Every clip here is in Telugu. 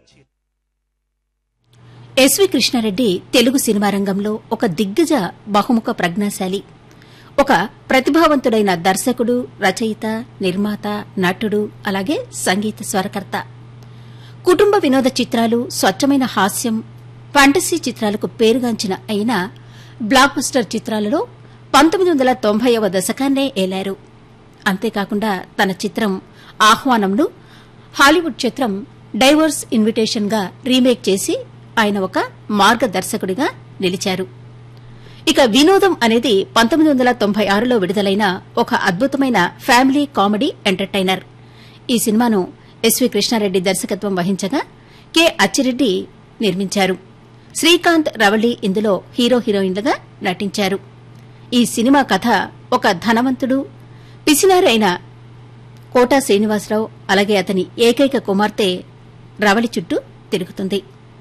ఎస్వి కృష్ణారెడ్డి తెలుగు సినిమా రంగంలో ఒక దిగ్గజ బహుముఖ ప్రజ్ఞాశాలి ఒక ప్రతిభావంతుడైన దర్శకుడు రచయిత నిర్మాత నటుడు అలాగే సంగీత స్వరకర్త కుటుంబ వినోద చిత్రాలు స్వచ్ఛమైన హాస్యం ఫాంటసీ చిత్రాలకు పేరుగాంచిన అయిన బ్లాక్ బస్టర్ చిత్రాలలో పంతొమ్మిది వందల తొంభైవ దశకాన్నే ఏలారు అంతేకాకుండా తన చిత్రం ఆహ్వానంను హాలీవుడ్ చిత్రం డైవర్స్ ఇన్విటేషన్ గా రీమేక్ చేసి ఆయన ఒక మార్గదర్శకుడిగా నిలిచారు ఇక వినోదం అనేది పంతొమ్మిది వందల తొంభై ఆరులో విడుదలైన ఒక అద్భుతమైన ఫ్యామిలీ కామెడీ ఎంటర్టైనర్ ఈ సినిమాను ఎస్వి కృష్ణారెడ్డి దర్శకత్వం వహించగా కె అచ్చిరెడ్డి నిర్మించారు శ్రీకాంత్ రవళి ఇందులో హీరో హీరోయిన్లుగా నటించారు ఈ సినిమా కథ ఒక ధనవంతుడు పిసినారైన కోటా శ్రీనివాసరావు అలాగే అతని ఏకైక కుమార్తె రవళి చుట్టూ తిరుగుతుంది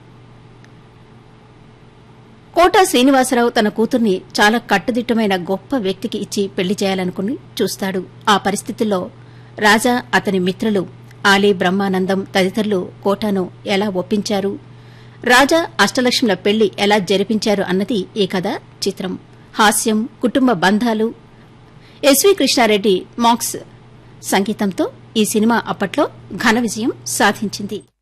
కోటా శ్రీనివాసరావు తన కూతుర్ని చాలా కట్టుదిట్టమైన గొప్ప వ్యక్తికి ఇచ్చి పెళ్లి చేయాలనుకుని చూస్తాడు ఆ పరిస్థితుల్లో రాజా అతని మిత్రులు ఆలీ బ్రహ్మానందం తదితరులు కోటాను ఎలా ఒప్పించారు రాజా అష్టలక్ష్మిల పెళ్లి ఎలా జరిపించారు అన్నది ఈ కథ చిత్రం హాస్యం కుటుంబ బంధాలు ఎస్వి కృష్ణారెడ్డి మాక్స్ సంగీతంతో ఈ సినిమా అప్పట్లో ఘన విజయం సాధించింది